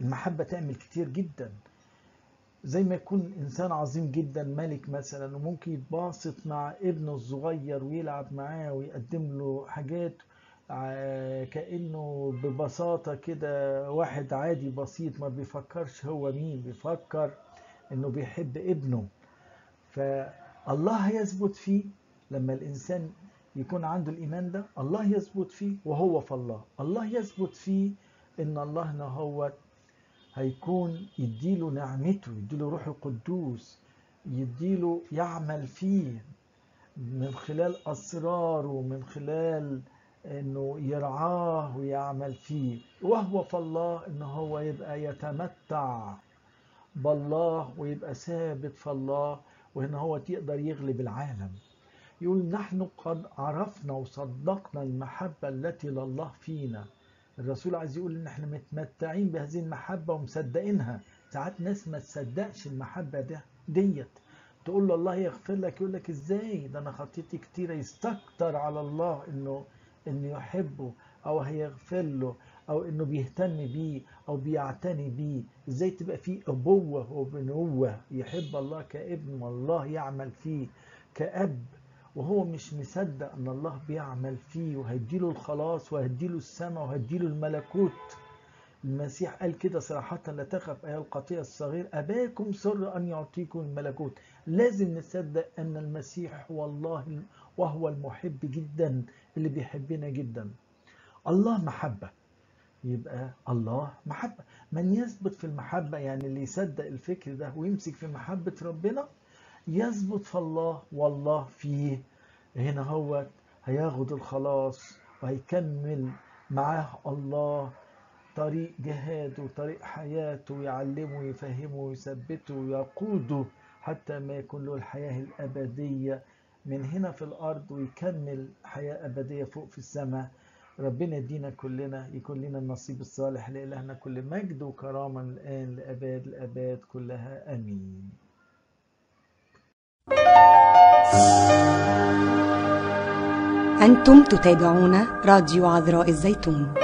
المحبة تعمل كتير جدا زي ما يكون إنسان عظيم جدا ملك مثلا وممكن يتباسط مع ابنه الصغير ويلعب معاه ويقدم له حاجات ع- كأنه ببساطة كده واحد عادي بسيط ما بيفكرش هو مين بيفكر إنه بيحب ابنه فالله هيثبت فيه لما الإنسان يكون عنده الإيمان ده الله يثبت فيه وهو في الله الله يثبت فيه إن الله إن هو هيكون يديله نعمته يديله روح القدوس يديله يعمل فيه من خلال أسراره من خلال انه يرعاه ويعمل فيه وهو في الله ان هو يبقى يتمتع بالله ويبقى ثابت في الله وان هو يقدر يغلب العالم يقول نحن قد عرفنا وصدقنا المحبة التي لله فينا الرسول عايز يقول ان احنا متمتعين بهذه المحبة ومصدقينها ساعات ناس ما تصدقش المحبة ده ديت تقول له الله يغفر لك يقول لك ازاي ده انا خطيتي كتيرة يستكتر على الله انه انه يحبه او هيغفر له او انه بيهتم بيه او بيعتني بيه ازاي تبقى فيه ابوه وبنوه يحب الله كابن والله يعمل فيه كاب وهو مش مصدق ان الله بيعمل فيه وهيديله الخلاص وهيديله السماء وهيديله الملكوت المسيح قال كده صراحة لا تخف أيها القطيع الصغير أباكم سر أن يعطيكم الملكوت لازم نصدق أن المسيح هو الله وهو المحب جدا اللي بيحبنا جدا الله محبة يبقى الله محبة من يثبت في المحبة يعني اللي يصدق الفكر ده ويمسك في محبة ربنا يثبت في الله والله فيه هنا هو هياخد الخلاص وهيكمل معاه الله طريق جهاده وطريق حياته ويعلمه ويفهمه ويثبته ويقوده حتى ما يكون له الحياة الأبدية من هنا في الأرض ويكمل حياة أبدية فوق في السماء ربنا يدينا كلنا يكون لنا النصيب الصالح لإلهنا كل مجد وكرامة من الآن لأباد الأباد كلها آمين أنتم تتابعون راديو عذراء الزيتون